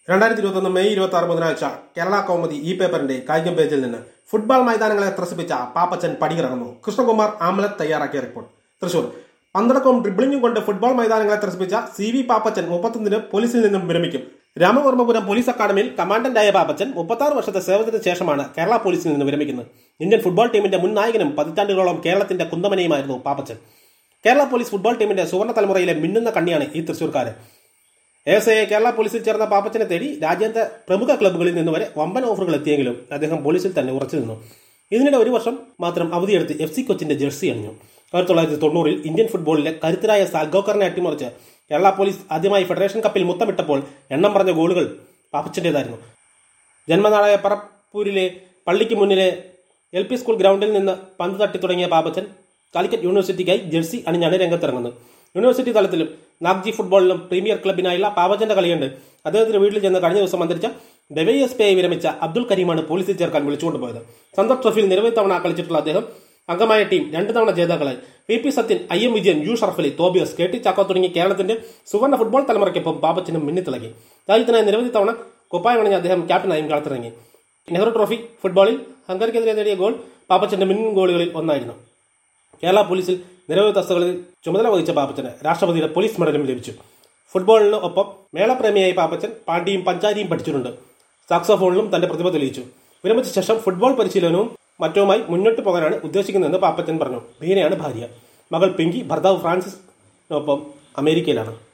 രണ്ടായിരത്തി ഇരുപത്തൊന്ന് മെയ് ഇരുപത്തി ആറ് ബുധനാഴ്ച കേരള കൗമുദി ഈ പേപ്പറിന്റെ കായികം പേജിൽ നിന്ന് ഫുട്ബോൾ മൈതാനങ്ങളെ ത്രസിപ്പിച്ച പാപ്പച്ചൻ പടിയിറങ്ങുന്നു കൃഷ്ണകുമാർ ആംലത്ത് തയ്യാറാക്കിയ റിപ്പോർട്ട് തൃശൂർ പന്തടക്കവും ഡ്രിബിളിംഗും കൊണ്ട് ഫുട്ബോൾ മൈതാനങ്ങളെ ത്രസിപ്പിച്ച സി വി പാപ്പച്ചൻ മുപ്പത്തൊന്നിന് പോലീസിൽ നിന്നും വിരമിക്കും രാമവർമ്മപുരം പോലീസ് അക്കാദമിയിൽ കമാൻഡന്റായ പാപ്പച്ചൻ മുപ്പത്താറ് വർഷത്തെ സേവനത്തിന് ശേഷമാണ് കേരള പോലീസിൽ നിന്ന് വിരമിക്കുന്നത് ഇന്ത്യൻ ഫുട്ബോൾ ടീമിന്റെ മുൻ നായകനും പതിറ്റാണ്ടുകളോളം കേരളത്തിന്റെ കുന്തമനയുമായിരുന്നു പാപ്പച്ചൻ കേരള പോലീസ് ഫുട്ബോൾ ടീമിന്റെ സുവർണ്ണ തലമുറയിലെ മിന്നുന്ന കണ്ണിയാണ് ഈ തൃശൂർക്കാരൻ എസ് ഐ കേരള പോലീസിൽ ചേർന്ന പാപ്പച്ചനെ തേടി രാജ്യാന്തര പ്രമുഖ ക്ലബ്ബുകളിൽ നിന്ന് വരെ വമ്പൻ ഓഫറുകൾ എത്തിയെങ്കിലും അദ്ദേഹം പോലീസിൽ തന്നെ ഉറച്ചു നിന്നു ഇതിനിടെ ഒരു വർഷം മാത്രം അവധിയെടുത്ത് എഫ് സി കൊച്ചിന്റെ ജേഴ്സി അണിഞ്ഞു ആയിരത്തി തൊള്ളായിരത്തി തൊണ്ണൂറിൽ ഇന്ത്യൻ ഫുട്ബോളിലെ കരുത്തരായ സാൽഗോക്കറിനെ അട്ടിമറിച്ച് കേരള പോലീസ് ആദ്യമായി ഫെഡറേഷൻ കപ്പിൽ മുത്തമിട്ടപ്പോൾ എണ്ണം പറഞ്ഞ ഗോളുകൾ പാപ്പച്ചന്റേതായിരുന്നു ജന്മനാടായ പറപ്പൂരിലെ പള്ളിക്ക് മുന്നിലെ എൽ പി സ്കൂൾ ഗ്രൗണ്ടിൽ നിന്ന് പന്ത് തട്ടി തുടങ്ങിയ പാപ്പച്ചൻ കാലിക്കറ്റ് യൂണിവേഴ്സിറ്റിക്കായി ജെഴ്സി അണിഞ്ഞാണ് രംഗത്തിറങ്ങുന്നത് യൂണിവേഴ്സിറ്റി തലത്തിലും നാഗ്ജി ഫുട്ബോളിലും പ്രീമിയർ ക്ലബിനായുള്ള പാപ്പച്ചന്റെ കളിയുണ്ട് അദ്ദേഹത്തിന്റെ വീട്ടിൽ ചെന്ന് കഴിഞ്ഞ ദിവസം അന്തരിച്ച ഡെവൈ എസ് പി ആയി വിരമിച്ച അബ്ദുൽ കരീമാണ് പോലീസിൽ ചേർക്കാൻ വിളിച്ചുകൊണ്ടുപോയത് സന്തോഷ് ട്രോഫിയിൽ നിരവധി തവണ കളിച്ചിട്ടുള്ള അദ്ദേഹം അംഗമായ ടീം രണ്ട് തവണ ജേതാക്കളായി P P Sathyan I M Vijayan U Sharafali Tobias K T Chacko തുടങ്ങിയ കേരളത്തിന്റെ സുവർണ്ണ ഫുട്ബോൾ തലമുറയ്ക്കൊപ്പം പാപ്പച്ചനും മിന്നിത്തിളങ്ങി രാജ്യത്തിനായി നിരവധി തവണ കുപ്പായമണിഞ്ഞ അദ്ദേഹം ക്യാപ്റ്റനായും കളത്തിറങ്ങി നെഹ്റു ട്രോഫി ഫുട്ബോളിൽ ഹംഗറിക്കെതിരെ നേടിയ ഗോൾ പാപ്പച്ചന്റെ മിന്നും ഗോളുകളിൽ ഒന്നായിരുന്നു കേരള പോലീസിൽ നിരവധി തസ്തുകളിൽ ചുമതല വഹിച്ച പാപ്പച്ചന് രാഷ്ട്രപതിയുടെ പോലീസ് മെഡലും ലഭിച്ചു ഫുട്ബോളിന് ഒപ്പം മേളപ്രേമിയായി പാപ്പച്ചൻ പാണ്ഡിയും പഞ്ചാരിയും പഠിച്ചിട്ടുണ്ട് സാക്സോഫോണിലും തന്റെ പ്രതിഭ തെളിയിച്ചു വിരമിച്ച ശേഷം ഫുട്ബോൾ പരിശീലനവും മറ്റുമായി മുന്നോട്ട് പോകാനാണ് ഉദ്ദേശിക്കുന്നതെന്ന് പാപ്പച്ചൻ പറഞ്ഞു ബീനയാണ് ഭാര്യ മകൾ പിങ്കി ഭർത്താവ് ഫ്രാൻസിസിനൊപ്പം അമേരിക്കയിലാണ്